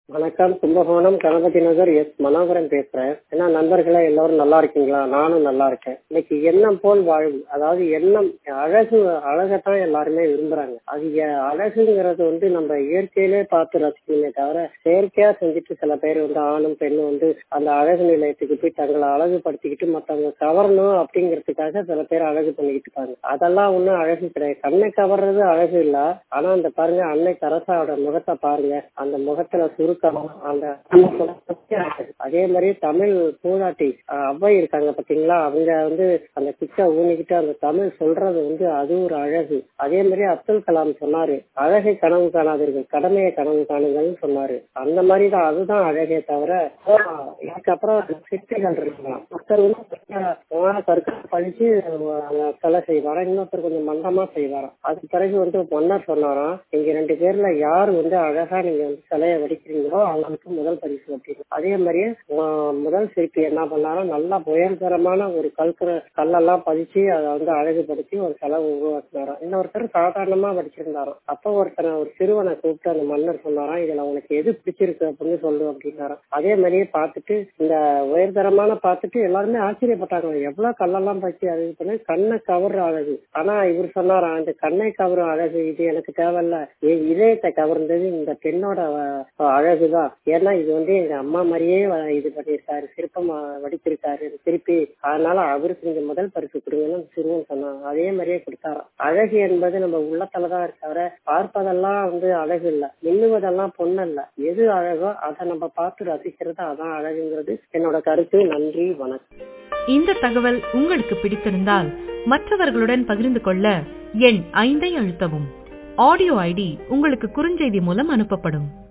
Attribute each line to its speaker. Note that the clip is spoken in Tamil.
Speaker 1: வணக்கம் கும்பகோணம் கணபதி நகர் எஸ் மனோகரன் பேசுறேன் என்ன நண்பர்களே எல்லாரும் நல்லா இருக்கீங்களா நானும் நல்லா இருக்கேன் இன்னைக்கு எண்ணம் போல் வாழ்வு அதாவது எண்ணம் அழகு அழகத்தான் எல்லாருமே விரும்புறாங்க அது எ- அழகுங்கிறது வந்து நம்ம இயற்கையிலே பார்த்து ரசிக்கணுமே தவிர செயற்கையா செஞ்சுட்டு சில பேர் வந்து ஆணும் பெண்ணும் வந்து அந்த அழகு நிலையத்துக்கு போய் தங்களை அழகுபடுத்திக்கிட்டு மத்தவங்க கவரணும் அப்படிங்கிறதுக்காக சில பேர் அழகு பண்ணிக்கிட்டு இருக்காங்க அதெல்லாம் ஒண்ணும் அழகு கிடையாது கண்ணை கவர்றது அழகு இல்ல ஆனா அந்த பாருங்க அன்னை கரசாவோட முகத்தை பாருங்க அந்த முகத்துல சுருக்கம் அந்த அதே மாதிரி தமிழ் பூதாட்டி அஹ், அவ்வை இருக்காங்க பாத்தீங்களா அவங்க வந்து அந்த பிச்சை ஊனிக்கிட்டு அந்த தமிழ் சொல்றது வந்து அது ஒரு அழகு அதே மாதிரி அப்துல் கலாம் சொன்னாரு அழகை கனவு காணாதீர்கள் கடமையை கனவு காணுங்கள்னு சொன்னாரு அந்த மாதிரி தான் அதுதான் அழகே தவிர அஹ், இதுக்கப்புறம் சிற்பிகள் இருக்கலாம் ஒருத்தர் வந்து கற்கள் பழிச்சு அஹ், சிலை செய்வாரா இன்னொருத்தர் கொஞ்சம் மந்தமா செய்வாராம் அதுக்கு பிறகு வந்து மன்னர் சொன்னாராம் நீங்க ரெண்டு பேர்ல யார் வந்து அழகா நீங்க வந்து சிலையை வடிக்கிறீங்களோ அவங்களுக்கு முதல் பரிசு அப்படின்னு அதே மாதிரியே அஹ், முதல் சிற்பி என்ன பண்ணாலும் நல்லா உயர்தரமான ஒரு கல்குற கல்லெல்லாம் பதிச்சு அதை வந்து அழகுபடுத்தி ஒரு சிலை உருவாக்குனாராம் இன்னொருத்தர் சாதாரணமா வடிச்சிருந்தாராம் அப்ப ஒருத்தனை ஒரு சிறுவனை கூப்பிட்டு அந்த மன்னர் சொன்னாராம் இதுல உனக்கு எது பிடிச்சிருக்கு அப்படின்னு சொல்லு அப்படின்னாராம் அதே மாதிரியே பார்த்துட்டு இந்த உயர்தரமான பார்த்துட்டு எல்லாருமே ஆச்சரியப்பட்டாங்க எவ்வளவு கல்லெல்லாம் பற்றி அழகு பண்ணி கண்ணை கவர்ற அழகு ஆனா இவர் சொன்னாராம் இந்த கண்ணை கவரும் அழகு இது எனக்கு தேவையில்ல என் இதயத்தை கவர்ந்தது இந்த பெண்ணோட அஹ், அழகுதான் ஏன்னா இது வந்து எங்க அம்மா மாதிரியே வ- இது பண்ணியிருக்காரு சிற்பம் அஹ், வடித்திருக்காரு திருப்பி அதனால அவருக்கு நீங்க முதல் பரிசு கொடுங்கன்னு அந்த சிறுவன் சொன்னாங்க அதே மாதிரியே கொடுத்தாராம் அழகு என்பது நம்ம உள்ளத்துலதான் இருக்க தவிர பார்ப்பதெல்லாம் வந்து அழகு இல்ல மின்னுவதெல்லாம் பொண்ணல்ல எது அழகோ அதை நம்ம பார்த்து ரசிக்கிறது அதான் அழகுங்கிறது என்னோட கருத்து நன்றி வணக்கம்
Speaker 2: இந்த தகவல் உங்களுக்கு பிடித்திருந்தால் மற்றவர்களுடன் பகிர்ந்து கொள்ள எண் ஐந்தை அழுத்தவும் ஆடியோ ஐடி உங்களுக்கு குறுஞ்செய்தி மூலம் அனுப்பப்படும்